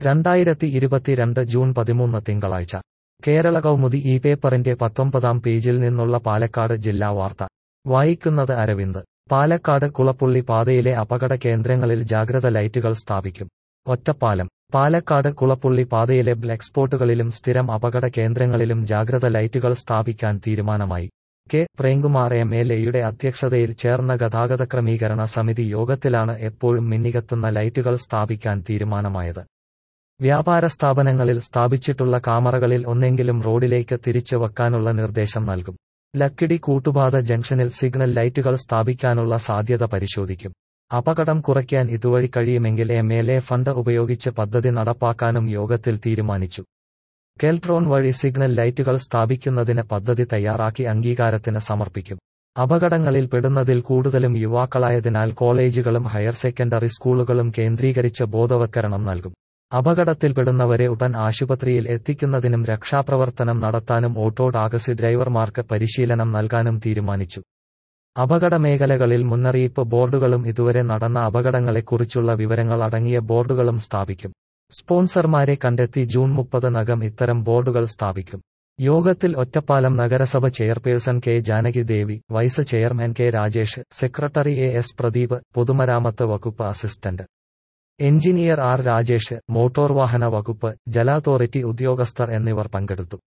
രണ്ടായിരത്തി ഇരുപത്തിരണ്ട് ജൂൺ പതിമൂന്ന് തിങ്കളാഴ്ച കേരള കൗമുദി ഈ പേപ്പറിന്റെ പത്തൊമ്പതാം പേജിൽ നിന്നുള്ള പാലക്കാട് ജില്ലാ വാർത്ത വായിക്കുന്നത് അരവിന്ദ് പാലക്കാട് കുളപ്പുള്ളി പാതയിലെ അപകട കേന്ദ്രങ്ങളിൽ ജാഗ്രത ലൈറ്റുകൾ സ്ഥാപിക്കും ഒറ്റപ്പാലം പാലക്കാട് കുളപ്പുള്ളി പാതയിലെ ബ്ലാക്ക് സ്പോട്ടുകളിലും സ്ഥിരം അപകട കേന്ദ്രങ്ങളിലും ജാഗ്രത ലൈറ്റുകൾ സ്ഥാപിക്കാൻ തീരുമാനമായി കെ പ്രേംകുമാർ എം എൽ എയുടെ അധ്യക്ഷതയിൽ ചേർന്ന ഗതാഗത ക്രമീകരണ സമിതി യോഗത്തിലാണ് എപ്പോഴും മിന്നികത്തുന്ന ലൈറ്റുകൾ സ്ഥാപിക്കാൻ തീരുമാനമായത് വ്യാപാര സ്ഥാപനങ്ങളിൽ സ്ഥാപിച്ചിട്ടുള്ള കാമറകളിൽ ഒന്നെങ്കിലും റോഡിലേക്ക് തിരിച്ചു വെക്കാനുള്ള നിർദ്ദേശം നൽകും ലക്കിടി കൂട്ടുപാത ജംഗ്ഷനിൽ സിഗ്നൽ ലൈറ്റുകൾ സ്ഥാപിക്കാനുള്ള സാധ്യത പരിശോധിക്കും അപകടം കുറയ്ക്കാൻ ഇതുവഴി കഴിയുമെങ്കിൽ എം എൽ എ ഫണ്ട് ഉപയോഗിച്ച് പദ്ധതി നടപ്പാക്കാനും യോഗത്തിൽ തീരുമാനിച്ചു കെൽട്രോൺ വഴി സിഗ്നൽ ലൈറ്റുകൾ സ്ഥാപിക്കുന്നതിന് പദ്ധതി തയ്യാറാക്കി അംഗീകാരത്തിന് സമർപ്പിക്കും അപകടങ്ങളിൽ പെടുന്നതിൽ കൂടുതലും യുവാക്കളായതിനാൽ കോളേജുകളും ഹയർ സെക്കൻഡറി സ്കൂളുകളും കേന്ദ്രീകരിച്ച് ബോധവത്കരണം നൽകും അപകടത്തിൽപ്പെടുന്നവരെ ഉടൻ ആശുപത്രിയിൽ എത്തിക്കുന്നതിനും രക്ഷാപ്രവർത്തനം നടത്താനും ഓട്ടോ ടാക്സി ഡ്രൈവർമാർക്ക് പരിശീലനം നൽകാനും തീരുമാനിച്ചു അപകട മേഖലകളിൽ മുന്നറിയിപ്പ് ബോർഡുകളും ഇതുവരെ നടന്ന അപകടങ്ങളെക്കുറിച്ചുള്ള വിവരങ്ങൾ അടങ്ങിയ ബോർഡുകളും സ്ഥാപിക്കും സ്പോൺസർമാരെ കണ്ടെത്തി ജൂൺ മുപ്പതിനകം ഇത്തരം ബോർഡുകൾ സ്ഥാപിക്കും യോഗത്തിൽ ഒറ്റപ്പാലം നഗരസഭ chairperson K Janaki Devi vice chairman K Rajesh secretary A S Pradeep പൊതുമരാമത്ത് വകുപ്പ് assistant engineer R Rajesh motor വാഹന വകുപ്പ് ജല അതോറിറ്റി ഉദ്യോഗസ്ഥർ എന്നിവർ പങ്കെടുത്തു